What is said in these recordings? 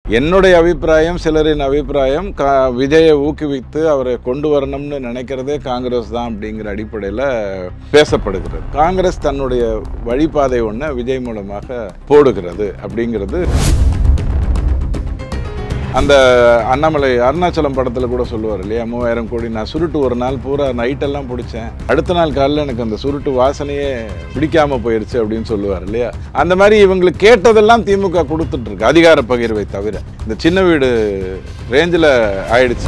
என்னுடைய அபிப்பிராயம் சிலரின் அபிப்பிராயம் கா விஜயை ஊக்குவித்து அவரை கொண்டு வரணும்னு நினைக்கிறதே காங்கிரஸ் தான் அப்படிங்கிற அடிப்படையில் பேசப்படுகிறது காங்கிரஸ் தன்னுடைய வழிபாதை ஒன்று விஜய் மூலமாக போடுகிறது அப்படிங்கிறது அந்த அண்ணாமலை அருணாச்சலம் படத்தில் கூட சொல்லுவார் இல்லையா மூவாயிரம் கோடி நான் சுருட்டு ஒரு நாள் பூரா நைட்டெல்லாம் பிடிச்சேன் அடுத்த நாள் காலையில் எனக்கு அந்த சுருட்டு வாசனையே பிடிக்காம போயிருச்சு அப்படின்னு சொல்லுவார் இல்லையா அந்த மாதிரி இவங்களுக்கு கேட்டதெல்லாம் திமுக கொடுத்துட்டு இருக்கு அதிகார பகிர்வை தவிர இந்த சின்ன வீடு ரேஞ்சில் ஆயிடுச்சு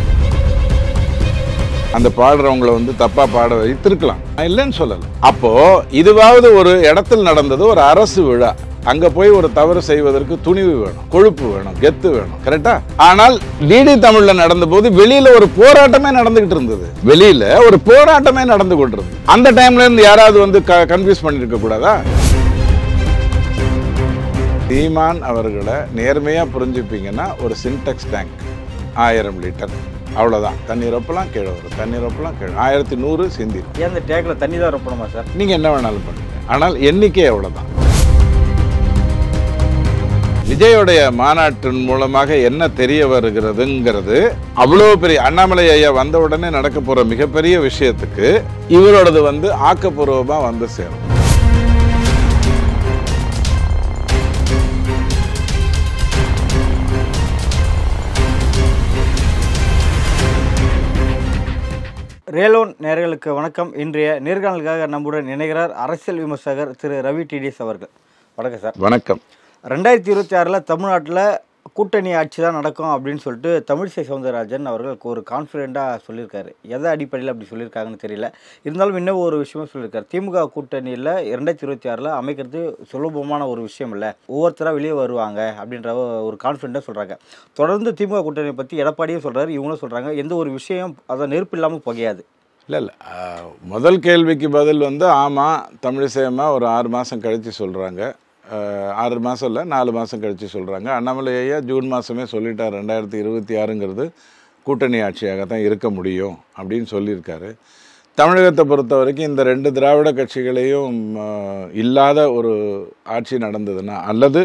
அந்த பாடுறவங்கள வந்து தப்பா பாட வைத்திருக்கலாம் நான் இல்லைன்னு சொல்லல அப்போ இதுவாவது ஒரு இடத்தில் நடந்தது ஒரு அரசு விழா அங்க போய் ஒரு தவறு செய்வதற்கு துணிவு வேணும் கொழுப்பு வேணும் கெத்து வேணும் கரெக்டா ஆனால் டிடி தமிழ்ல நடந்த போது வெளியில ஒரு போராட்டமே நடந்துகிட்டு இருந்தது வெளியில ஒரு போராட்டமே நடந்து கொண்டிருந்தது அந்த டைம்ல இருந்து யாராவது வந்து கன்ஃபியூஸ் பண்ணிருக்க கூடாதா சீமான் அவர்களை நேர்மையா புரிஞ்சுப்பீங்கன்னா ஒரு சின்டெக்ஸ் டேங்க் ஆயிரம் லிட்டர் அவ்வளோதான் தண்ணீர் ஒப்பெல்லாம் கீழே வரும் தண்ணீர் ஒப்பெல்லாம் கீழே ஆயிரத்தி நூறு சிந்திரும் ஏன் அந்த டேக்கில் தண்ணி தான் ரொப்பணுமா சார் நீங்கள் என்ன வேணாலும் பண்ணுங்க ஆனால் எண்ணிக்கை அவ்வளோதான் விஜயோடைய மாநாட்டின் மூலமாக என்ன தெரிய வருகிறதுங்கிறது அவ்வளோ பெரிய அண்ணாமலை ஐயா வந்த உடனே நடக்க போற மிகப்பெரிய விஷயத்துக்கு இவரோடது வந்து ஆக்கப்பூர்வமா வந்து சேரும் ரேலோன் நேர்களுக்கு வணக்கம் இன்றைய நேர்காணலுக்காக நம்முடன் இணைகிறார் அரசியல் விமர்சகர் திரு ரவி டிடிஎஸ் அவர்கள் வணக்கம் சார் வணக்கம் ரெண்டாயிரத்தி இருபத்தி ஆறில் தமிழ்நாட்டில் கூட்டணி ஆட்சி தான் நடக்கும் அப்படின்னு சொல்லிட்டு தமிழிசை சவுந்தரராஜன் அவர்கள் ஒரு கான்ஃபிடெண்ட்டாக சொல்லியிருக்காரு எதை அடிப்படையில் அப்படி சொல்லியிருக்காங்கன்னு தெரியல இருந்தாலும் இன்னும் ஒரு விஷயமும் சொல்லியிருக்காரு திமுக கூட்டணியில் ரெண்டாயிரத்தி இருபத்தி ஆறில் அமைக்கிறது சுலபமான ஒரு விஷயம் இல்லை ஒவ்வொருத்தராக வெளியே வருவாங்க அப்படின்ற ஒரு கான்ஃபிடெண்ட்டாக சொல்கிறாங்க தொடர்ந்து திமுக கூட்டணியை பற்றி எடப்பாடியும் சொல்கிறாரு இவங்களும் சொல்கிறாங்க எந்த ஒரு விஷயம் அதை நெருப்பு இல்லாமல் புகையாது இல்லை இல்லை முதல் கேள்விக்கு பதில் வந்து ஆமாம் தமிழிசையம்மா ஒரு ஆறு மாதம் கழித்து சொல்கிறாங்க ஆறு மாதம் இல்லை நாலு மாதம் கழித்து சொல்கிறாங்க அண்ணாமலை ஐயா ஜூன் மாதமே சொல்லிட்டார் ரெண்டாயிரத்தி இருபத்தி ஆறுங்கிறது கூட்டணி ஆட்சியாக தான் இருக்க முடியும் அப்படின்னு சொல்லியிருக்காரு தமிழகத்தை பொறுத்த வரைக்கும் இந்த ரெண்டு திராவிட கட்சிகளையும் அஹ், இல்லாத ஒரு ஆட்சி நடந்ததுன்னா அல்லது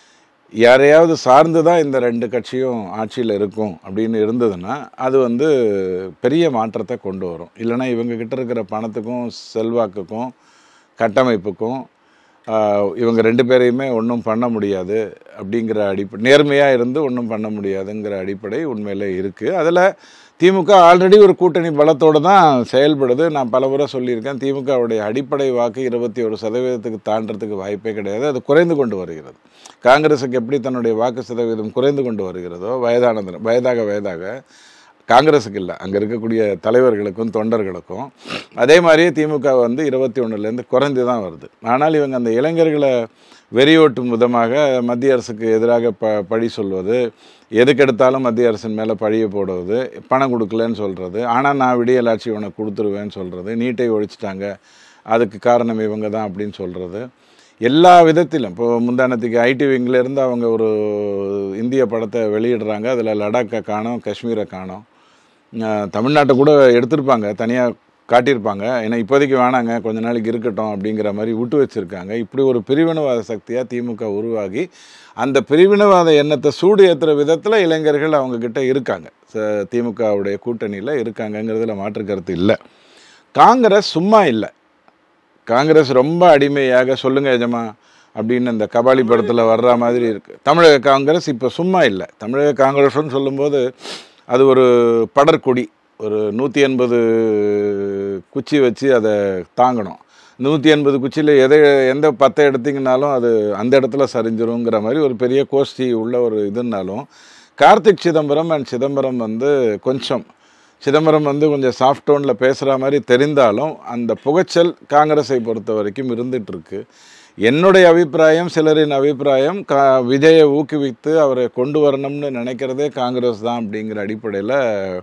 யாரையாவது சார்ந்து தான் இந்த ரெண்டு கட்சியும் ஆட்சியில் இருக்கும் அப்படின்னு இருந்ததுன்னா அது வந்து பெரிய மாற்றத்தை கொண்டு வரும் இல்லைன்னா இவங்க கிட்ட இருக்கிற பணத்துக்கும் செல்வாக்குக்கும் கட்டமைப்புக்கும் ஆஹ், இவங்க ரெண்டு பேரையுமே ஒன்றும் பண்ண முடியாது அப்படிங்கிற அடிப்படை நேர்மையாக இருந்து ஒன்றும் பண்ண முடியாதுங்கிற அடிப்படை உண்மையிலே இருக்குது அதில் திமுக ஆல்ரெடி ஒரு கூட்டணி பலத்தோடு தான் செயல்படுது நான் பல முறை சொல்லியிருக்கேன் திமுகவுடைய அடிப்படை வாக்கு இருபத்தி ஒரு சதவீதத்துக்கு தாண்டறதுக்கு வாய்ப்பே கிடையாது அது குறைந்து கொண்டு வருகிறது காங்கிரஸுக்கு எப்படி தன்னுடைய வாக்கு சதவீதம் குறைந்து கொண்டு வருகிறதோ வயதானது வயதாக வயதாக காங்கிரஸுக்கு இல்லை அங்கே இருக்கக்கூடிய தலைவர்களுக்கும் தொண்டர்களுக்கும் அதே மாதிரியே திமுக வந்து இருபத்தி ஒன்றுலேருந்து குறைந்து தான் வருது ஆனால் இவங்க அந்த இளைஞர்களை வெறியோட்டும் விதமாக மத்திய அரசுக்கு எதிராக ப பழி சொல்வது எதுக்கெடுத்தாலும் மத்திய அரசின் மேலே பழியை போடுவது பணம் கொடுக்கலன்னு சொல்கிறது ஆனால் நான் விடியலாட்சி உனக்கு கொடுத்துருவேன்னு சொல்கிறது நீட்டை ஒழிச்சிட்டாங்க அதுக்கு காரணம் இவங்க தான் அப்படின்னு சொல்கிறது எல்லா விதத்திலும் இப்போ முந்தானத்துக்கு ஐடி விங்கிலேருந்து அவங்க ஒரு இந்திய படத்தை வெளியிடுறாங்க அதில் லடாக்கை காணோம் காஷ்மீரை காணோம் அஹ் தமிழ்நாட்டை கூட எடுத்திருப்பாங்க தனியாக காட்டியிருப்பாங்க ஏன்னா இப்போதைக்கு வேணாங்க கொஞ்ச நாளைக்கு இருக்கட்டும் அப்படிங்கிற மாதிரி விட்டு வச்சுருக்காங்க இப்படி ஒரு பிரிவினவாத சக்தியாக திமுக உருவாகி அந்த பிரிவினவாத எண்ணத்தை சூடு ஏற்றுற விதத்தில் இளைஞர்கள் அவங்கக்கிட்ட இருக்காங்க ச- திமுகவுடைய கூட்டணியில் இருக்காங்கங்கிறதுல மாற்று கருத்து இல்லை காங்கிரஸ் சும்மா இல்லை காங்கிரஸ் ரொம்ப அடிமையாக சொல்லுங்க எஜமா அப்படின்னு இந்த கபாலி படத்தில் வர்ற மாதிரி இருக்கு தமிழக காங்கிரஸ் இப்போ சும்மா இல்லை தமிழக காங்கிரஸ்னு சொல்லும்போது அது ஒரு படற்கொடி ஒரு நூற்றி எண்பது குச்சி வச்சு அதை தாங்கணும் நூற்றி எண்பது குச்சியில் எதை எந்த பத்தை எடுத்தீங்கனாலும் அது அந்த இடத்துல சரிஞ்சிருங்கிற மாதிரி ஒரு பெரிய கோஷ்டி உள்ள ஒரு இதுனாலும் கார்த்திக் சிதம்பரம் அண்ட் சிதம்பரம் வந்து கொஞ்சம் சிதம்பரம் வந்து கொஞ்சம் சாஃப்ட் டோனில் பேசுகிற மாதிரி தெரிந்தாலும் அந்த புகைச்சல் காங்கிரஸை பொறுத்த வரைக்கும் இருந்துட்டு இருக்கு என்னுடைய அபிப்பிராயம் சிலரின் அபிப்பிராயம் கா விஜயை ஊக்குவித்து அவரை கொண்டு வரணும்னு நினைக்கிறதே காங்கிரஸ் தான் அப்படிங்கிற அடிப்படையில்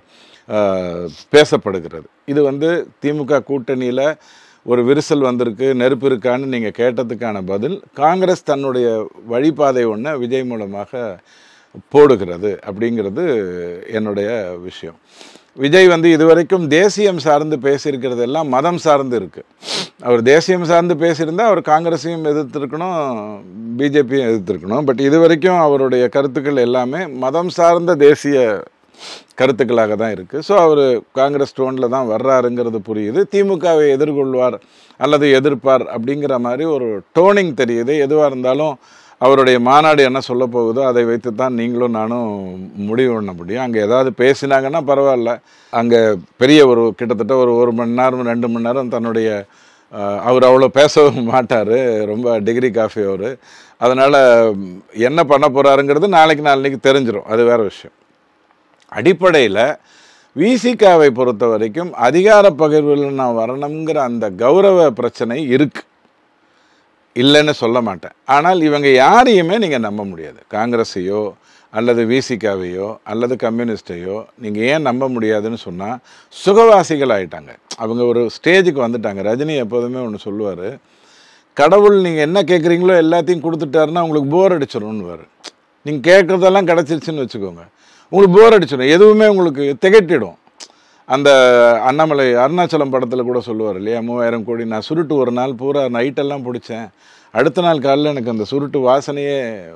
பேசப்படுகிறது இது வந்து திமுக கூட்டணியில் ஒரு விரிசல் வந்திருக்கு நெருப்பு இருக்கான்னு நீங்கள் கேட்டதுக்கான பதில் காங்கிரஸ் தன்னுடைய வழிபாதை ஒன்று விஜய் மூலமாக போடுகிறது அப்படிங்கிறது என்னுடைய விஷயம் விஜய் வந்து இதுவரைக்கும் தேசியம் சார்ந்து பேசியிருக்கிறது எல்லாம் மதம் சார்ந்து இருக்கு அவர் தேசியம் சார்ந்து பேசியிருந்தா அவர் காங்கிரஸையும் எதிர்த்திருக்கணும் பிஜேபியும் எதிர்த்திருக்கணும் பட் இது வரைக்கும் அவருடைய கருத்துக்கள் எல்லாமே மதம் சார்ந்த தேசிய கருத்துக்களாக தான் இருக்குது ஸோ அவர் காங்கிரஸ் டோனில் தான் வர்றாருங்கிறது புரியுது திமுகவை எதிர்கொள்வார் அல்லது எதிர்ப்பார் அப்படிங்கிற மாதிரி ஒரு டோனிங் தெரியுது எதுவாக இருந்தாலும் அவருடைய மாநாடு என்ன சொல்ல போகுதோ அதை வைத்து தான் நீங்களும் நானும் முடிவு பண்ண முடியும் அங்கே ஏதாவது பேசினாங்கன்னா பரவாயில்ல அங்கே பெரிய ஒரு கிட்டத்தட்ட ஒரு ஒரு மணி நேரம் ரெண்டு மணி நேரம் தன்னுடைய அஹ், அவர் அவ்வளோ பேசவும் மாட்டார் ரொம்ப டிகிரி காஃபி அவர் அதனால் என்ன பண்ண போகிறாருங்கிறது நாளைக்கு நாளைக்கு தெரிஞ்சிடும் அது வேறு விஷயம் அடிப்படையில் விசிகாவை பொறுத்த வரைக்கும் அதிகார பகிர்வில் நான் வரணுங்கிற அந்த கௌரவ பிரச்சனை இருக்கு இல்லைன்னு சொல்ல மாட்டேன் ஆனால் இவங்க யாரையுமே நீங்கள் நம்ப முடியாது காங்கிரஸையோ அல்லது விசிகாவையோ அல்லது கம்யூனிஸ்டையோ நீங்கள் ஏன் நம்ப முடியாதுன்னு சொன்னால் சுகவாசிகள் ஆயிட்டாங்க அவங்க ஒரு ஸ்டேஜுக்கு வந்துட்டாங்க ரஜினி எப்போதுமே ஒன்று சொல்லுவார் கடவுள் நீங்கள் என்ன கேட்குறீங்களோ எல்லாத்தையும் கொடுத்துட்டாருன்னா உங்களுக்கு போர் அடிச்சிடும்னுவார் நீங்கள் கேட்குறதெல்லாம் கிடச்சிருச்சுன்னு வச்சுக்கோங்க உங்களுக்கு போர் அடிச்சிடும் எதுவுமே உங்களுக்கு திகட்டிடும் அந்த அண்ணாமலை அருணாச்சலம் படத்தில் கூட சொல்லுவார் இல்லையா மூவாயிரம் கோடி நான் சுருட்டு ஒரு நாள் பூரா நைட்டெல்லாம் பிடிச்சேன் அடுத்த நாள் காலையில் எனக்கு அந்த சுருட்டு வாசனையே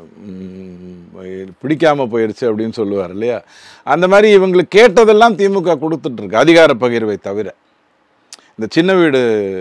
ம், பிடிக்காம போயிடுச்சு அப்படின்னு சொல்லுவார் இல்லையா அந்த மாதிரி இவங்களுக்கு கேட்டதெல்லாம் திமுக கொடுத்துட்ருக்கு அதிகார பகிர்வை தவிர இந்த சின்ன வீடு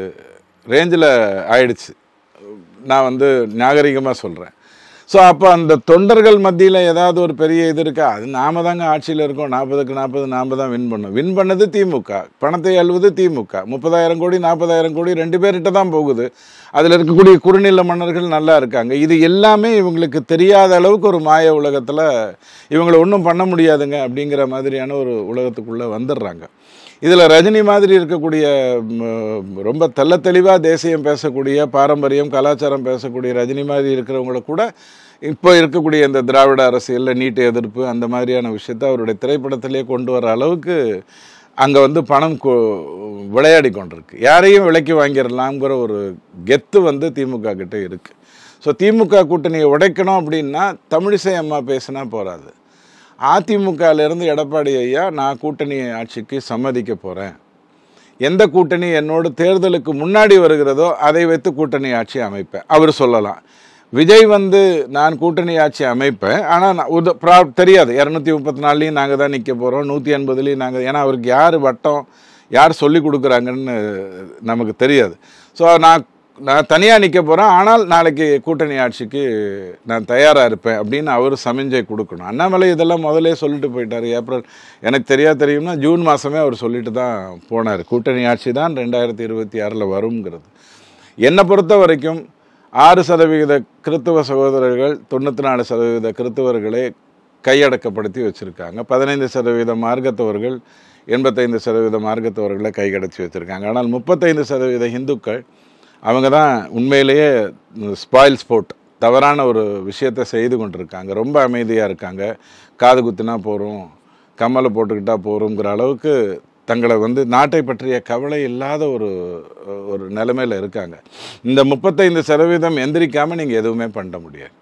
ரேஞ்சில் ஆயிடுச்சு நான் வந்து நாகரிகமாக சொல்கிறேன் ஸோ அப்போ அந்த தொண்டர்கள் மத்தியில் ஏதாவது ஒரு பெரிய இது இருக்கா அது நாம தாங்க ஆட்சியில் இருக்கோம் நாற்பதுக்கு நாற்பது நாம தான் வின் பண்ணோம் வின் பண்ணது திமுக பணத்தை அள்ளுவது திமுக முப்பதாயிரம் கோடி நாற்பதாயிரம் கோடி ரெண்டு பேர்கிட்ட தான் போகுது அதில் இருக்கக்கூடிய குறுநில மன்னர்கள் நல்லா இருக்காங்க இது எல்லாமே இவங்களுக்கு தெரியாத அளவுக்கு ஒரு மாய உலகத்தில் இவங்களை ஒன்றும் பண்ண முடியாதுங்க அப்படிங்கிற மாதிரியான ஒரு உலகத்துக்குள்ளே வந்துடுறாங்க இதில் ரஜினி மாதிரி இருக்கக்கூடிய ம், ரொம்ப தெள்ள தெளிவாக தேசியம் பேசக்கூடிய பாரம்பரியம் கலாச்சாரம் பேசக்கூடிய ரஜினி மாதிரி இருக்கிறவங்கள கூட இப்போ இருக்கக்கூடிய இந்த திராவிட அரசியலில் நீட்டு எதிர்ப்பு அந்த மாதிரியான விஷயத்தை அவருடைய திரைப்படத்திலே கொண்டு வர அளவுக்கு அங்கே வந்து பணம் கொ- விளையாடி கொண்டிருக்கு யாரையும் விலைக்கு வாங்கிடலாம்ங்கிற ஒரு கெத்து வந்து திமுக கிட்ட இருக்குது ஸோ திமுக கூட்டணியை உடைக்கணும் அப்படின்னா தமிழிசை அம்மா பேசினா போகாது அதிமுகலேருந்து எடப்பாடி ஐயா நான் கூட்டணி ஆட்சிக்கு சம்மதிக்க போகிறேன் எந்த கூட்டணி என்னோடு தேர்தலுக்கு முன்னாடி வருகிறதோ அதை வைத்து கூட்டணி ஆட்சி அமைப்பேன் அவர் சொல்லலாம் விஜய் வந்து நான் கூட்டணி ஆட்சி அமைப்பேன் ஆனால் நான் உத ப்ரா தெரியாது இரநூத்தி முப்பத்தி நாலுலேயும் நாங்கள் தான் நிற்க போகிறோம் நூற்றி எண்பதுலேயும் நாங்கள் ஏன்னா அவருக்கு யார் வட்டம் யார் சொல்லி கொடுக்குறாங்கன்னு நமக்கு தெரியாது ஸோ நான் நான் தனியாக நிற்க போகிறேன் ஆனால் நாளைக்கு கூட்டணி ஆட்சிக்கு நான் தயாராக இருப்பேன் அப்படின்னு அவர் சமிஞ்சை கொடுக்கணும் அண்ணாமலை இதெல்லாம் முதல்லே சொல்லிட்டு போயிட்டார் ஏப்ரல் எனக்கு தெரியா தெரியும்னா ஜூன் மாதமே அவர் சொல்லிட்டு தான் போனார் கூட்டணி ஆட்சி தான் ரெண்டாயிரத்தி இருபத்தி ஆறில் வருங்கிறது என்னை பொறுத்த வரைக்கும் ஆறு சதவிகித கிறித்துவ சகோதரர்கள் தொண்ணூற்றி நாலு சதவீத கிறித்துவர்களை கையடக்கப்படுத்தி வச்சுருக்காங்க பதினைந்து சதவீத மார்க்கத்தவர்கள் எண்பத்தைந்து சதவீத மார்க்கத்தவர்களை கைகடச்சி வச்சுருக்காங்க ஆனால் முப்பத்தைந்து சதவீத இந்துக்கள் அவங்க தான் உண்மையிலேயே ஸ்பாயில் ஸ்போர்ட் தவறான ஒரு விஷயத்தை செய்து கொண்டிருக்காங்க ரொம்ப அமைதியாக இருக்காங்க காது குத்தினா போகிறோம் கம்மலை போட்டுக்கிட்டா போகிறோங்கிற அளவுக்கு தங்களை வந்து நாட்டை பற்றிய கவலை இல்லாத ஒரு ஒரு நிலைமையில் இருக்காங்க இந்த முப்பத்தைந்து சதவீதம் எந்திரிக்காமல் நீங்கள் எதுவுமே பண்ண முடியாது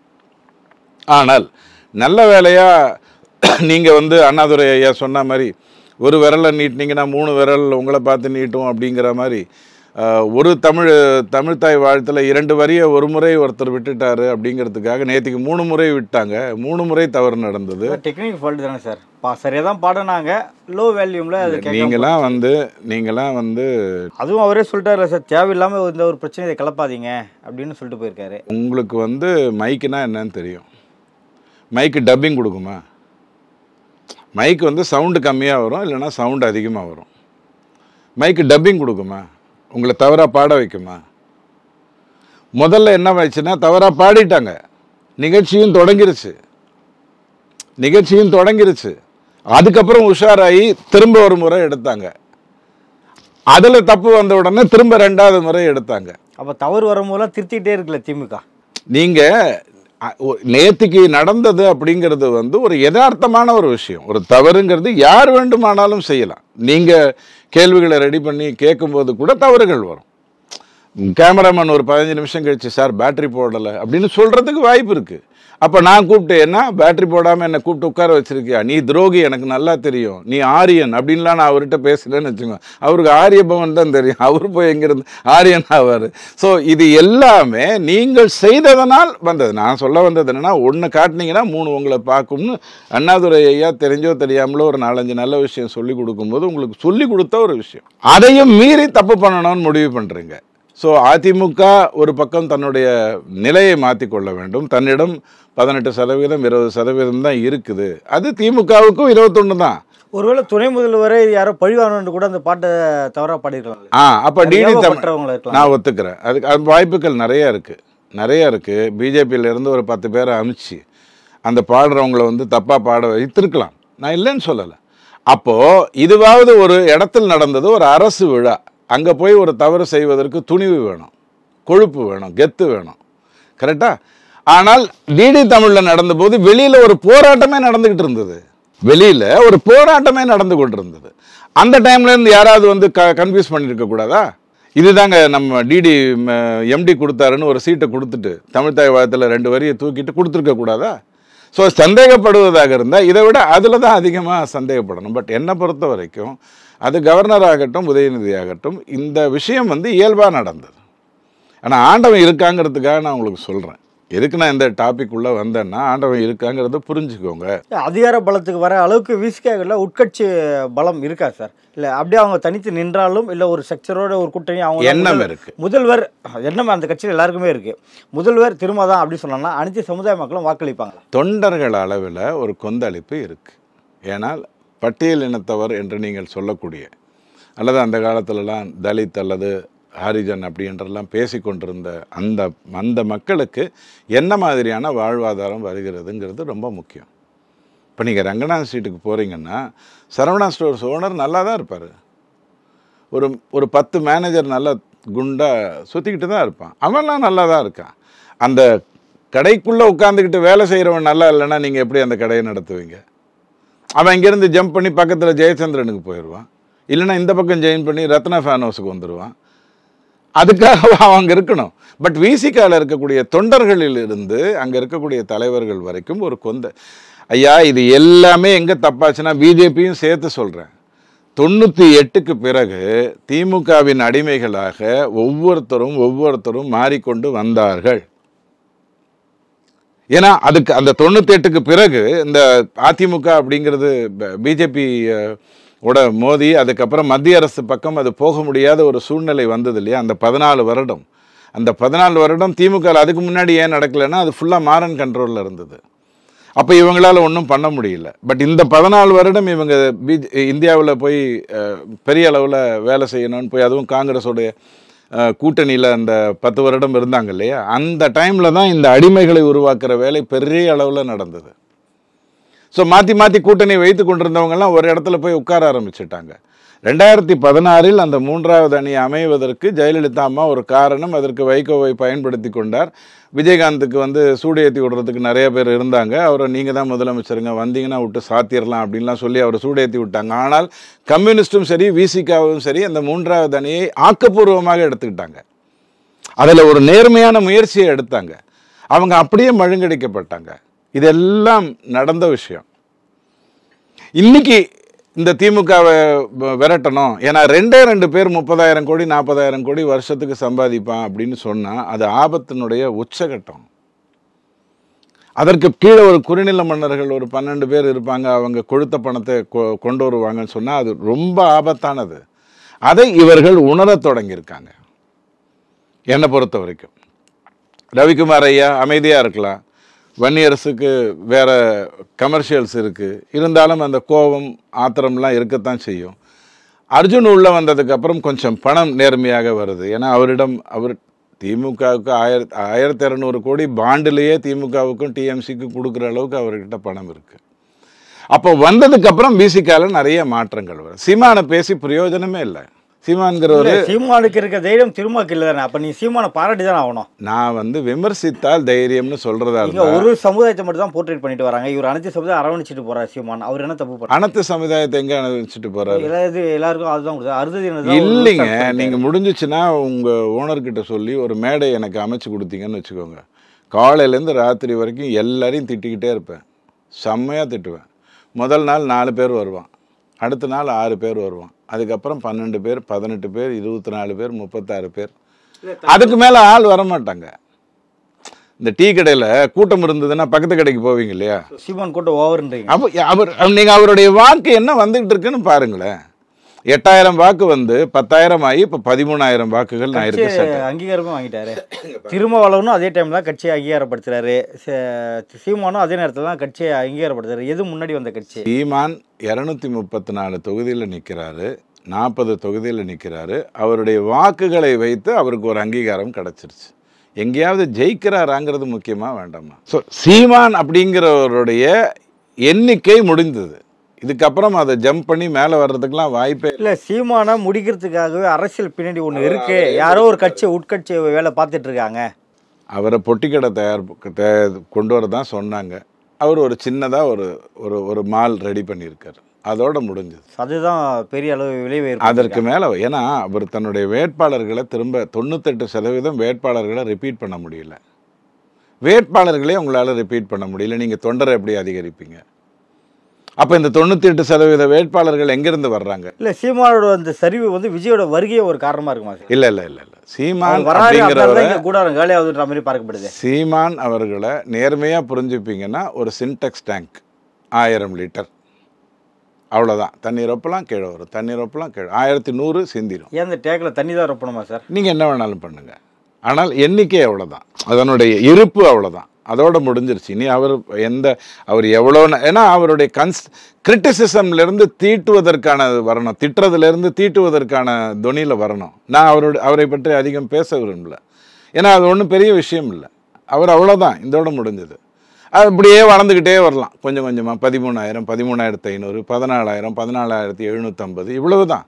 ஆனால் நல்ல வேலையாக நீங்கள் வந்து அண்ணாதுரை ஐயா சொன்ன மாதிரி ஒரு விரலை நீட்டினீங்கன்னா மூணு விரல் உங்களை பார்த்து நீட்டும் அப்படிங்கிற மாதிரி ஆஹ், ஒரு தமிழ் தமிழ்தாய் வாழ்த்தில் இரண்டு வரியை ஒரு முறை ஒருத்தர் விட்டுட்டாரு அப்படிங்கிறதுக்காக நேற்றுக்கு மூணு முறை விட்டாங்க மூணு முறை தவறு நடந்தது டெக்னிக் ஃபால்ட் தானே சார் பா சரியாக தான் பாடினாங்க லோ வேல்யூமில் அது கேட்க நீங்களாம் வந்து நீங்களாம் வந்து அதுவும் அவரே சொல்லிட்டாருல சார் தேவையில்லாமல் இந்த ஒரு பிரச்சனையை கிளப்பாதீங்க அப்படின்னு சொல்லிட்டு போயிருக்காரு உங்களுக்கு வந்து மைக்குனா என்னன்னு தெரியும் மைக்கு டப்பிங் கொடுக்குமா மைக் வந்து சவுண்டு கம்மியாக வரும் இல்லைன்னா சவுண்டு அதிகமாக வரும் மைக்கு டப்பிங் கொடுக்குமா உங்களை தவறாக பாட வைக்குமா முதல்ல என்ன ஆயிடுச்சுன்னா தவறாக பாடிட்டாங்க நிகழ்ச்சியும் தொடங்கிருச்சு நிகழ்ச்சியும் தொடங்கிருச்சு அதுக்கப்புறம் உஷாராகி திரும்ப ஒரு முறை எடுத்தாங்க அதில் தப்பு வந்த உடனே திரும்ப ரெண்டாவது முறை எடுத்தாங்க அப்போ தவறு வரும்போதெல்லாம் திருத்திக்கிட்டே இருக்குல்ல திமுக நீங்க அ- ஒ- நேத்திக்கு நடந்தது அப்படிங்கிறது வந்து ஒரு யதார்த்தமான ஒரு விஷயம் ஒரு தவறுங்கிறது யார் வேண்டுமானாலும் செய்யலாம் நீங்க கேள்விகளை ரெடி பண்ணி கேட்கும்போது கூட தவறுகள் வரும் கேமராமேன் ஒரு பதினஞ்சு நிமிஷம் கழிச்சு சார் பேட்டரி போடலை அப்படின்னு சொல்கிறதுக்கு வாய்ப்பு இருக்குது அப்போ நான் கூப்பிட்டு என்ன பேட்டரி போடாமல் என்னை கூப்பிட்டு உட்கார வச்சிருக்கியா நீ துரோகி எனக்கு நல்லா தெரியும் நீ ஆரியன் அப்படின்லாம் நான் அவர்கிட்ட பேசுகிறேன்னு வச்சுக்கோங்க அவருக்கு ஆரிய பவன் தான் தெரியும் அவர் போய் எங்கிருந்து ஆரியன் ஆவார் ஸோ இது எல்லாமே நீங்கள் செய்ததனால் வந்தது நான் சொல்ல வந்தது என்னன்னா ஒன்று காட்டினீங்கன்னா மூணு உங்களை பார்க்கும்னு அண்ணாதுரை ஐயா தெரிஞ்சோ தெரியாமலோ ஒரு நாலஞ்சு நல்ல விஷயம் சொல்லி கொடுக்கும்போது உங்களுக்கு சொல்லி கொடுத்த ஒரு விஷயம் அதையும் மீறி தப்பு பண்ணணும்னு முடிவு பண்ணுறீங்க ஸோ அதிமுக ஒரு பக்கம் தன்னுடைய நிலையை மாற்றிக்கொள்ள வேண்டும் தன்னிடம் பதினெட்டு சதவீதம் இருபது சதவீதம் தான் இருக்குது அது திமுகவுக்கும் இருபத்தொன்று தான் ஒருவேளை துணை முதல்வரை யாரோ பழிவாங்கன்னு கூட அந்த பாட்டை தவறா பாடிருக்கலாம் ஆ அப்போ டிடி தமிழ் ஏகப்பட்டவங்க இருக்கலாம் நான் ஒத்துக்கிறேன் அதுக்கு அது வாய்ப்புகள் நிறைய இருக்குது நிறைய இருக்குது பிஜேபியிலேருந்து ஒரு பத்து பேரை அமுச்சு அந்த பாடுறவங்கள வந்து தப்பாக பாட வைத்திருக்கலாம் நான் இல்லைன்னு சொல்லலை அப்போது இதுவாவது ஒரு இடத்தில் நடந்தது ஒரு அரசு விழா அங்கே போய் ஒரு தவறு செய்வதற்கு துணிவு வேணும் கொழுப்பு வேணும் கெத்து வேணும் கரெக்டா ஆனால் டிடி தமிழில் நடந்தபோது வெளியில் ஒரு போராட்டமே நடந்துக்கிட்டு இருந்தது வெளியில் ஒரு போராட்டமே நடந்து கொண்டிருந்தது அந்த டைம்ல இருந்து யாராவது வந்து க கன்ஃபியூஸ் பண்ணியிருக்க கூடாதா இதுதாங்க நம்ம டிடி எம்டி கொடுத்தாருன்னு ஒரு சீட்டை கொடுத்துட்டு தமிழ் தாய் வாழ்த்தில் ரெண்டு வரியை தூக்கிட்டு கொடுத்துருக்க கூடாதா ஸோ சந்தேகப்படுவதாக இருந்தால் இதை விட அதில் தான் அதிகமாக சந்தேகப்படணும் பட் என்னை பொறுத்த வரைக்கும் அது கவர்னர் ஆகட்டும் உதயநிதி ஆகட்டும் இந்த விஷயம் வந்து இயல்பாக நடந்தது ஆனால் ஆண்டவன் இருக்காங்கிறதுக்காக நான் உங்களுக்கு சொல்கிறேன் எதுக்கு நான் இந்த டாபிக் உள்ள வந்தேன்னா ஆண்டவன் இருக்காங்கிறத புரிஞ்சுக்கோங்க அதிகார பலத்துக்கு வர அளவுக்கு விசிகாவில் உட்கட்சி பலம் இருக்கா சார் இல்லை அப்படியே அவங்க தனித்து நின்றாலும் இல்லை ஒரு ஸ்ட்ரக்சரோட ஒரு கூட்டணி அவங்க எண்ணம் முதல்- இருக்கு. முதல்வர் எண்ணம் அந்த கட்சியில் எல்லாருக்குமே இருக்கு முதல்வர் திரும்ப தான் அப்படி சொன்னா அனைத்து சமுதாய மக்களும் வாக்களிப்பாங்களா தொண்டர்கள் அளவில் ஒரு கொந்தளிப்பு இருக்குது ஏனால் பட்டியல் இனத்தவர் என்று நீங்கள் சொல்லக்கூடிய அல்லது அந்த காலத்துலலாம் தலித் அல்லது ஹரிஜன் அப்படின்றெல்லாம் பேசிக்கொண்டிருந்த அந்த அந்த மக்களுக்கு என்ன மாதிரியான வாழ்வாதாரம் வருகிறதுங்கிறது ரொம்ப முக்கியம் இப்போ நீங்கள் ரங்கநாத ஸ்ட்ரீட்டுக்கு போகிறீங்கன்னா சரவணா ஸ்டோர்ஸ் ஓனர் நல்லா தான் இருப்பார் ஒரு ஒரு பத்து மேனேஜர் நல்லா குண்டா சுற்றிக்கிட்டு தான் இருப்பான் அவன்லாம் நல்லா தான் இருக்கான் அந்த கடைக்குள்ளே உட்காந்துக்கிட்டு வேலை செய்கிறவன் நல்லா இல்லைன்னா நீங்கள் எப்படி அந்த கடையை நடத்துவீங்க அவன் இங்கேருந்து ஜம்ப் பண்ணி பக்கத்தில் ஜெயச்சந்திரனுக்கு போயிடுவான் இல்லைன்னா இந்த பக்கம் ஜெயின் பண்ணி ரத்னா ஃபேன் ஹவுஸுக்கு வந்துடுவான் அதுக்காக அவன் அங்கே இருக்கணும் பட் விசிகாவில் இருக்கக்கூடிய தொண்டர்களில் இருந்து அங்கே இருக்கக்கூடிய தலைவர்கள் வரைக்கும் ஒரு கொந்த ஐயா இது எல்லாமே எங்கே தப்பாச்சுன்னா பிஜேபியும் சேர்த்து சொல்கிறேன் தொண்ணூற்றி எட்டுக்கு பிறகு திமுகவின் அடிமைகளாக ஒவ்வொருத்தரும் ஒவ்வொருத்தரும் மாறிக்கொண்டு வந்தார்கள் ஏன்னா அதுக்கு அந்த தொண்ணூத்தி எட்டுக்கு பிறகு இந்த அதிமுக அப்படிங்கிறது பிஜேபி ஓட மோதி அதுக்கப்புறம் மத்திய அரசு பக்கம் அது போக முடியாத ஒரு சூழ்நிலை வந்தது இல்லையா அந்த பதினாலு வருடம் அந்த பதினாலு வருடம் திமுக அதுக்கு முன்னாடி ஏன் நடக்கலைன்னா அது ஃபுல்லாக மாறன் கண்ட்ரோலில் இருந்தது அப்போ இவங்களால ஒன்றும் பண்ண முடியல பட் இந்த பதினாலு வருடம் இவங்க பிஜ் இந்தியாவில் போய் அஹ், பெரிய அளவில் வேலை செய்யணும்னு போய் அதுவும் காங்கிரஸோடைய கூட்டணியில் அந்த பத்து வருடம் இருந்தாங்க இல்லையா அந்த டைமில் தான் இந்த அடிமைகளை உருவாக்குற வேலை பெரிய அளவில் நடந்தது ஸோ மாற்றி மாற்றி கூட்டணி வைத்து கொண்டிருந்தவங்கெல்லாம் ஒரு இடத்துல போய் உட்கார ஆரம்பிச்சிட்டாங்க ரெண்டாயிரத்தி பதினாறில் அந்த மூன்றாவது அணி அமைவதற்கு ஜெயலலிதா அம்மா ஒரு காரணம் அதற்கு வைகோவை பயன்படுத்தி கொண்டார் விஜயகாந்துக்கு வந்து சூடு ஏற்றி விடுறதுக்கு நிறைய பேர் இருந்தாங்க அவரை நீங்கள் தான் முதலமைச்சருங்க வந்தீங்கன்னா விட்டு சாத்திரலாம் அப்படின்லாம் சொல்லி அவரை சூடு ஏற்றி விட்டாங்க ஆனால் கம்யூனிஸ்டும் சரி விசிகாவும் சரி அந்த மூன்றாவது அணியை ஆக்கப்பூர்வமாக எடுத்துக்கிட்டாங்க அதில் ஒரு நேர்மையான முயற்சியை எடுத்தாங்க அவங்க அப்படியே மழுங்கடிக்கப்பட்டாங்க இதெல்லாம் நடந்த விஷயம் இன்னைக்கு இந்த திமுகவை வ- விரட்டணும் ஏன்னா ரெண்டே ரெண்டு பேர் முப்பதாயிரம் கோடி நாற்பதாயிரம் கோடி வருஷத்துக்கு சம்பாதிப்பான் அப்படின்னு சொன்னால் அது ஆபத்தினுடைய உச்சகட்டம் அதற்கு கீழே ஒரு குறுநில மன்னர்கள் ஒரு பன்னெண்டு பேர் இருப்பாங்க அவங்க கொழுத்த பணத்தை கொ- கொண்டு வருவாங்கன்னு சொன்னால் அது ரொம்ப ஆபத்தானது அதை இவர்கள் உணரத் தொடங்கியிருக்காங்க என்னை பொறுத்த வரைக்கும் ரவிக்குமார் ஐயா அமைதியாக இருக்கலாம் வன்னியரசுக்கு வேற கமர்ஷியல்ஸ் இருக்குது இருந்தாலும் அந்த கோபம் ஆத்திரம்லாம் இருக்கத்தான் செய்யும் அர்ஜுன் உள்ளே வந்ததுக்கப்புறம் கொஞ்சம் பணம் நேர்மையாக வருது ஏன்னா அவரிடம் அவர் திமுகவுக்கு ஆயிரத்தி ஆயிரத்தி இரநூறு கோடி பாண்டிலேயே திமுகவுக்கும் டிஎம்சிக்கும் கொடுக்குற அளவுக்கு அவர்கிட்ட பணம் இருக்குது அப்போ வந்ததுக்கப்புறம் பிசிகால நிறைய மாற்றங்கள் வரும் சீமானை பேசி பிரயோஜனமே இல்லை சீமான்கிறவர் இல்ல, சீமானுக்கு இருக்க தைரியம் திருமாக்கு இல்லை தானே அப்ப நீ சீமானை பாராட்டி தான் ஆகணும் நான் வந்து விமர்சித்தால் தைரியம்னு சொல்றதா இங்க இருந்தா ஒரு சமுதாயத்தை மட்டும் தான் போர்ட்ரேட் பண்ணிட்டு வராங்க இவர் அனைத்து சமுதாயம் அரவணைச்சிட்டு போறாரு சீமான் அவர் என்ன தப்பு பண்ணாரு அனைத்து சமுதாயத்தை எங்க அனுபவிச்சுட்டு போறாரு எல்லா இது எல்லாருக்கும் அதுதான் கொடுத்தா அறுபது தான் இல்லைங்க நீங்க முடிஞ்சிச்சுன்னா உங்க ஓனர்கிட்ட சொல்லி ஒரு மேடை எனக்கு அமைச்சு கொடுத்தீங்கன்னு வச்சுக்கோங்க காலையிலேருந்து ராத்திரி வரைக்கும் எல்லாரையும் திட்டிக்கிட்டே இருப்பேன் செம்மையா திட்டுவேன் முதல் நாள் நாலு பேர் வருவான் அடுத்த நாள் ஆறு பேர் வருவான் அதுக்கப்புறம் பன்னெண்டு பேர் பதினெட்டு பேர் இருபத்தி நாலு பேர் முப்பத்தாறு பேர் அதுக்கு மேலே ஆள் வர மாட்டாங்க இந்த டீ கடையில் கூட்டம் இருந்ததுன்னா பக்கத்து கடைக்கு போவீங்க இல்லையா சீமான் கூட்டம் ஓவர்ன்றீங்க அப்போ அவர் நீங்கள் அவருடைய வாக்கு என்ன வந்துகிட்டு இருக்குன்னு பாருங்களேன் எட்டாயிரம் வாக்கு வந்து பத்தாயிரம் ஆகி இப்போ பதிமூணாயிரம் வாக்குகள் நான் இருக்க கட்சி அங்கீகாரமும் வாங்கிட்டாரு திருமாவளவனும் அதே டைம் தான் கட்சியை அங்கீகாரப்படுத்துறாரு சே- சீமானும் அதே நேரத்தில் தான் கட்சியை அங்கீகாரப்படுத்துறாரு எது முன்னாடி வந்த கட்சி சீமான் இரநூத்தி முப்பத்தி நாலு தொகுதியில் நிற்கிறாரு நாற்பது தொகுதியில் நிற்கிறாரு அவருடைய வாக்குகளை வைத்து அவருக்கு ஒரு அங்கீகாரம் கிடச்சிருச்சு எங்கேயாவது ஜெயிக்கிறாராங்கிறது முக்கியமாக வேண்டாமா ஸோ சீமான் அப்படிங்கிறவருடைய எண்ணிக்கை முடிந்தது இதுக்கப்புறம் அதை ஜம்ப் பண்ணி மேலே வர்றதுக்கெல்லாம் வாய்ப்பே இல்ல சீமானை முடிக்கிறதுக்காகவே அரசியல் பின்னாடி ஒண்ணு இருக்கு யாரோ ஒரு கட்சி உட்கட்சி வேலை பார்த்துட்டு இருக்காங்க அவரை பொட்டிக்கடை தயார் தயார் கொண்டு வர தான் சொன்னாங்க அவர் ஒரு சின்னதாக ஒரு ஒரு ஒரு மால் ரெடி பண்ணியிருக்காரு அதோட முடிஞ்சது அதுதான் பெரிய அளவு விளைவு அதற்கு மேலே ஏன்னா அவர் தன்னுடைய வேட்பாளர்களை திரும்ப தொண்ணூத்தெட்டு சதவீதம் வேட்பாளர்களை ரிப்பீட் பண்ண முடியல வேட்பாளர்களே உங்களால் ரிப்பீட் பண்ண முடியல நீங்கள் தொண்டரை எப்படி அதிகரிப்பீங்க அப்போ இந்த தொண்ணூற்றி எட்டு சதவீத வேட்பாளர்கள் எங்கேருந்து வர்றாங்க இல்ல சீமானோட அந்த சரிவு வந்து விஜயோட வருகையே ஒரு காரணமா இருக்குமா சார் இல்லை இல்லை இல்லை இல்லை சீமான் அவர் வராரு அதனால அப்படிங்கிறவரை தான் இங்க கூடாரம் காலியாகுதுன்ற மாதிரி பார்க்கப்படுது சீமான் அவர்களை நேர்மையாக புரிஞ்சுப்பீங்கன்னா ஒரு சின்டெக்ஸ் டேங்க் ஆயிரம் லிட்டர் அவ்வளோதான் தண்ணீர் ஒப்பெல்லாம் கீழே வரும் தண்ணீர் ஒப்பெல்லாம் கீழே ஆயிரத்தி நூறு சிந்திரும் ஏன் இந்த டேக்கில் தண்ணி தான் ரொப்பணுமா சார் நீங்கள் என்ன வேணாலும் பண்ணுங்க ஆனால் எண்ணிக்கை அவ்வளோதான் அதனுடைய இருப்பு அவ்வளோதான் அதோட முடிஞ்சிருச்சு இனி அவர் எந்த அவர் எவ்வளோ ந- ஏன்னா அவருடைய கன்ஸ் கிரிட்டிசிசம்லேருந்து தீட்டுவதற்கான வரணும் திட்டுறதுலேருந்து தீட்டுவதற்கான தொனியில் வரணும் நான் அவருடைய அவரை பற்றி அதிகம் பேச விரும்பல ஏன்னா அது ஒன்றும் பெரிய விஷயம் இல்லை அவர் அவ்வளோதான் இதோட முடிஞ்சது அது இப்படியே வளர்ந்துக்கிட்டே வரலாம் கொஞ்சம் கொஞ்சமாக பதிமூணாயிரம் பதிமூணாயிரத்து ஐநூறு பதினாலாயிரம் பதினாலாயிரத்தி எழுநூற்றம்பது இவ்வளவு தான்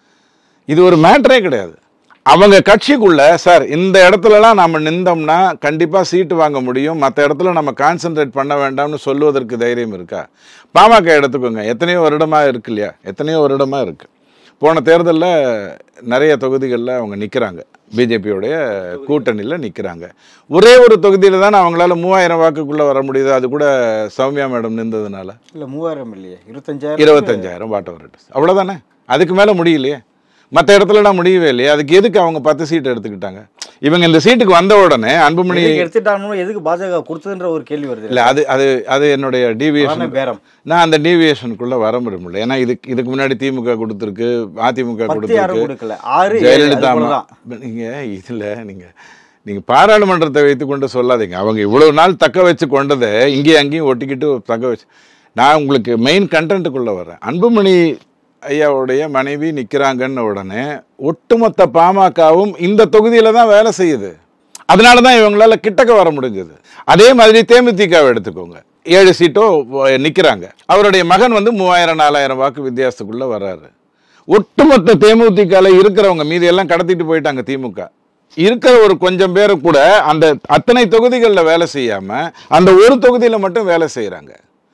இது ஒரு மேட்டரே கிடையாது அவங்க கட்சிக்குள்ள சார் இந்த இடத்துலலாம் நம்ம நின்றோம்னா கண்டிப்பாக சீட்டு வாங்க முடியும் மற்ற இடத்துல நம்ம கான்சென்ட்ரேட் பண்ண வேண்டாம்னு சொல்லுவதற்கு தைரியம் இருக்கா பாமக எடுத்துக்கோங்க எத்தனையோ வருடமாக இருக்கு இல்லையா எத்தனையோ வருடமாக இருக்கு போன தேர்தலில் நிறைய தொகுதிகளில் அவங்க நிற்கிறாங்க பிஜேபியோடைய கூட்டணியில் நிற்கிறாங்க ஒரே ஒரு தொகுதியில் தானே அவங்களால மூவாயிரம் வாக்குக்குள்ளே வர முடியுது அது கூட சௌமியா மேடம் நின்றதுனால இல்ல மூவாயிரம் இல்லையே இருபத்தஞ்சாயிரம் இருபத்தஞ்சாயிரம் வாட் ஓவர் அவ்வளோதானே அதுக்கு மேலே முடியலையே மற்ற இடத்துலலாம் முடியவே இல்லையே அதுக்கு எதுக்கு அவங்க பத்து சீட் எடுத்துக்கிட்டாங்க இவங்க இந்த சீட்டுக்கு வந்த உடனே அன்புமணி எதுக்கு எடுத்துட்டாங்கன்னு எதுக்கு பாஜக கொடுத்ததுன்ற ஒரு கேள்வி வருது இல்லை அது அது அது என்னுடைய டிவியேஷன் அதானே பேரம் நான் அந்த டிவியேஷனுக்குள்ளே வர முடியல ஏன்னா இதுக்கு இதுக்கு முன்னாடி திமுக கொடுத்துருக்கு அதிமுக பத்து யாரும் கொடுத்துருக்கு கொடுக்கல ஆறு ஏழு, ஜெயலலிதா அது அம்மா போலதான். நீங்கள் இதில் நீங்கள் நீங்கள் பாராளுமன்றத்தை வைத்துக்கொண்டு சொல்லாதீங்க அவங்க இவ்வளவு நாள் தக்க வச்சு கொண்டதை இங்கேயும் அங்கேயும் ஒட்டிக்கிட்டு தக்க வச்சு நான் உங்களுக்கு மெயின் கண்டென்ட்டுக்குள்ளே வரேன் அன்புமணி ஐயாவுடைய மனைவி நிற்கிறாங்கன்ன உடனே ஒட்டுமொத்த பாமகவும் இந்த தொகுதியில் தான் வேலை செய்யுது அதனால தான் இவங்களால கிட்டக்க வர முடிஞ்சது அதே மாதிரி தேமுதிகவை எடுத்துக்கோங்க ஏழு சீட்டோ நிற்கிறாங்க அவருடைய மகன் வந்து மூவாயிரம் நாலாயிரம் வாக்கு வித்தியாசத்துக்குள்ளே வர்றாரு ஒட்டுமொத்த தேமுதிகவில் இருக்கிறவங்க மீதி எல்லாம் கடத்திட்டு போயிட்டாங்க திமுக இருக்கிற ஒரு கொஞ்சம் பேரை கூட அந்த அத்தனை தொகுதிகளில் வேலை செய்யாம அந்த ஒரு தொகுதியில் மட்டும் வேலை செய்கிறாங்க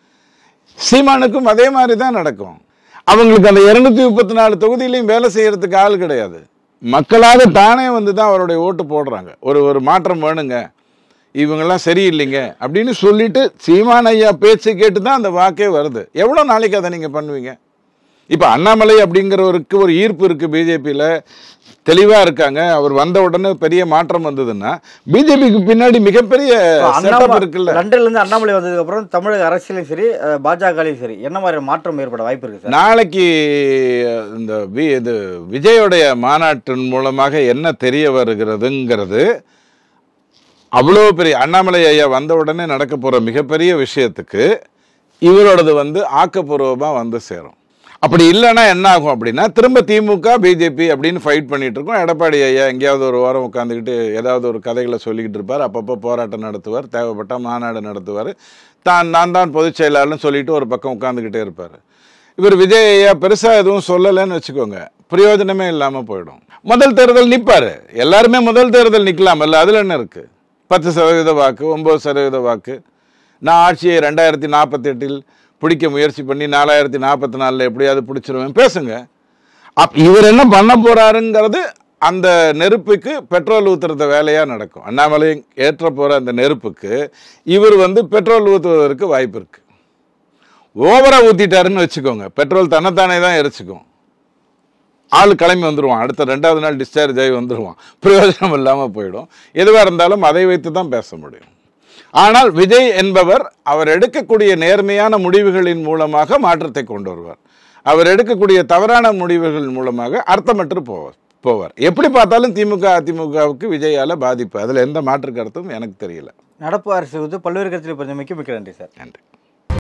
சீமானுக்கும் அதே மாதிரி தான் நடக்கும் அவங்களுக்கு அந்த இருநூத்தி முப்பத்தி நாலு தொகுதியிலையும் வேலை செய்யறதுக்கு ஆள் கிடையாது மக்களாக தானே வந்து தான் அவருடைய ஓட்டு போடுறாங்க ஒரு ஒரு மாற்றம் வேணுங்க இவங்கெல்லாம் சரியில்லைங்க அப்படின்னு சொல்லிட்டு சீமான் ஐயா பேச்சு கேட்டு தான் அந்த வாக்கே வருது எவ்வளோ நாளைக்கு அதை நீங்கள் பண்ணுவீங்க இப்போ அண்ணாமலை அப்படிங்கிறவருக்கு ஒரு ஈர்ப்பு இருக்குது பிஜேபியில் தெளிவாக இருக்காங்க அவர் வந்த உடனே பெரிய மாற்றம் வந்ததுன்னா பிஜேபிக்கு பின்னாடி மிகப்பெரிய செட்டப் இருக்குல்ல லண்டன்ல இருந்து அண்ணாமலை வந்ததுக்கு அப்புறம் தமிழக அரசியலும் சரி அஹ், பாஜகலையும் சரி என்ன மாதிரி மாற்றம் ஏற்பட வாய்ப்பு இருக்கு சார் நாளைக்கு இந்த வி இது விஜயோடைய மாநாட்டின் மூலமாக என்ன தெரிய வருகிறதுங்கிறது அவ்வளோ பெரிய அண்ணாமலை ஐயா வந்த உடனே நடக்க போகிற மிகப்பெரிய விஷயத்துக்கு இவரோடது வந்து ஆக்கப்பூர்வமாக வந்து சேரும் அப்படி இல்லைன்னா என்ன ஆகும் அப்படின்னா திரும்ப திமுக பிஜேபி அப்படின்னு ஃபைட் பண்ணிட்டு இருக்கோம் எடப்பாடி ஐயா எங்கேயாவது ஒரு வாரம் உட்காந்துக்கிட்டு ஏதாவது ஒரு கதைகளை சொல்லிக்கிட்டு இருப்பார் அப்பப்போ போராட்டம் நடத்துவார் தேவைப்பட்ட மாநாடு நடத்துவார் தான் நான் தான் பொதுச் செயலாளர்னு சொல்லிட்டு ஒரு பக்கம் உட்காந்துக்கிட்டே இருப்பார் இவர் விஜய் ஐயா பெருசாக எதுவும் சொல்லலைன்னு வச்சுக்கோங்க பிரயோஜனமே இல்லாமல் போயிடும் முதல் தேர்தல் நிற்பார் எல்லாருமே முதல் தேர்தல் நிற்கலாமல்ல அதில் என்ன இருக்குது பத்து சதவீத வாக்கு ஒம்பது சதவீத வாக்கு நான் ஆட்சியை ரெண்டாயிரத்தி நாற்பத்தெட்டில் பிடிக்க முயற்சி பண்ணி நாலாயிரத்தி நாற்பத்தி நாலில் எப்படியாவது பிடிச்சிருவேன் பேசுங்க அப் இவர் என்ன பண்ண போறாருங்கிறது அந்த நெருப்புக்கு பெட்ரோல் ஊத்துறத வேலையாக நடக்கும் அண்ணாமலை ஏற்ற போகிற அந்த நெருப்புக்கு இவர் வந்து பெட்ரோல் ஊற்றுவதற்கு வாய்ப்பு இருக்குது ஓவராக ஊற்றிட்டாருன்னு வச்சுக்கோங்க பெட்ரோல் தன்னைத்தானே தான் எரிச்சுக்கும் ஆள் கிளம்பி வந்துடுவான் அடுத்த ரெண்டாவது நாள் டிஸ்சார்ஜ் ஆகி வந்துடுவான் பிரயோஜனம் இல்லாமல் போயிடும் எதுவாக இருந்தாலும் அதை வைத்து தான் பேச முடியும் ஆனால் விஜய் என்பவர் அவர் எடுக்கக்கூடிய நேர்மையான முடிவுகளின் மூலமாக மாற்றத்தை கொண்டு வருவார் அவர் எடுக்கக்கூடிய தவறான முடிவுகள் மூலமாக அர்த்தமற்று போவார் போவார் எப்படி பார்த்தாலும் திமுக அதிமுகவுக்கு விஜயால பாதிப்பு அதில் எந்த மாற்று கருத்தும் எனக்கு தெரியல நடப்பு அரசு வந்து பல்வேறு கருத்தில் பிரதமைக்கு மிக்க நன்றி சார் நன்றி